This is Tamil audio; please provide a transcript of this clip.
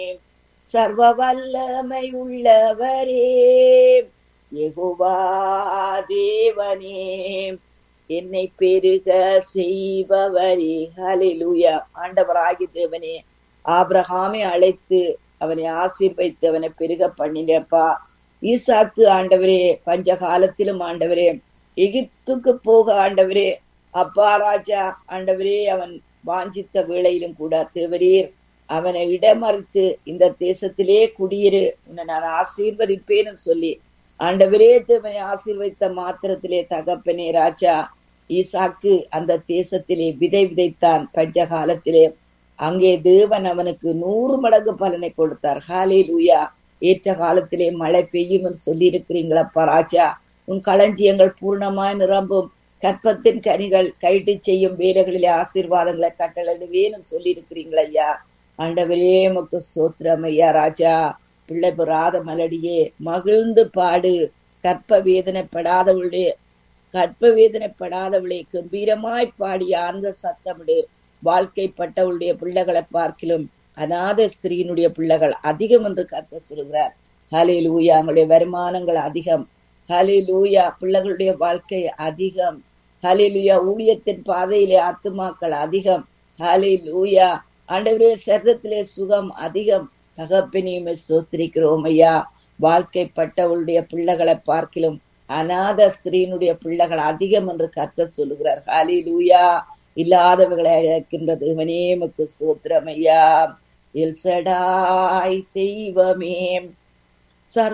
சர்வ வல்லமை உள்ளவரே யெகோவா தேவனே என்னை பெருக செய்பவரே ஹalleluya ஆண்டவராகி தேவனே ஆபிரகாமை அழைத்து அவனை ஆசீர்வதித்து அவனை பெருக பண்ணினப்பா ஈசாக்கு ஆண்டவரே பஞ்ச காலத்திலும் ஆண்டவரே எகிப்துக்கு போக ஆண்டவரே அப்பா ராஜா ஆண்டவரே அவன் வாஞ்சித்த வேளையிலும் கூட தேவரீர் அவனை இடமறித்து இந்த தேசத்திலே குடியிரு உன்னை நான் ஆசீர்வதிப்பேன்னு சொல்லி ஆண்டவரே தேவனை ஆசீர்வதித்த மாத்திரத்திலே தகப்பனே ராஜா ஈசாக்கு அந்த தேசத்திலே விதை விதைத்தான் பஞ்ச காலத்திலே அங்கே தேவன் அவனுக்கு நூறு மடங்கு பலனை கொடுத்தார் ஹாலே லூயா ஏற்ற காலத்திலே மழை பெய்யும் என்று சொல்லி இருக்கிறீங்களப்பா ராஜா உன் களஞ்சியங்கள் பூர்ணமாய் நிரம்பும் கற்பத்தின் கனிகள் கைட்டு செய்யும் வேலைகளிலே ஆசீர்வாதங்களை கட்டளிடுவேன்னு சொல்லி இருக்கிறீங்களா ஐயா ஆண்டவரே உமக்கு சோத்திரம் ஐயா ராஜா பிள்ளை பெறாத மலடியே மகிழ்ந்து பாடு கற்ப வேதனைப்படாதவளுடைய கற்ப வேதனைப்படாதவளை கம்பீரமாய் பாடிய அந்த சத்தமிடு வாழ்க்கைப்பட்டவளுடைய பிள்ளைகளை பார்க்கிலும் அநாத ஸ்திரீனுடைய பிள்ளைகள் அதிகம் என்று கத்த சொல்கிறார் ஹலே லூயா அவங்களுடைய வருமானங்கள் அதிகம் ஹலே லூயா பிள்ளைகளுடைய வாழ்க்கை அதிகம் ஹலே லூயா ஊழியத்தின் பாதையிலே ஆத்துமாக்கள் அதிகம் ஹலே லூயா ஆண்டவரே சரீரத்திலே சுகம் அதிகம் தகப்பினியுமே சோத்திரிக்கிறோம் ஐயா வாழ்க்கைப்பட்டவளுடைய பிள்ளைகளை பார்க்கிலும் அநாத ஸ்திரீனுடைய பிள்ளைகள் அதிகம் என்று கத்த சொல்லுகிறார் ஹாலி லூயா இல்லாதவர்களை அழைக்கின்ற தேவனே மக்கு சோத்திரம் ஐயா எல்சடாய் தெய்வமே சர்வ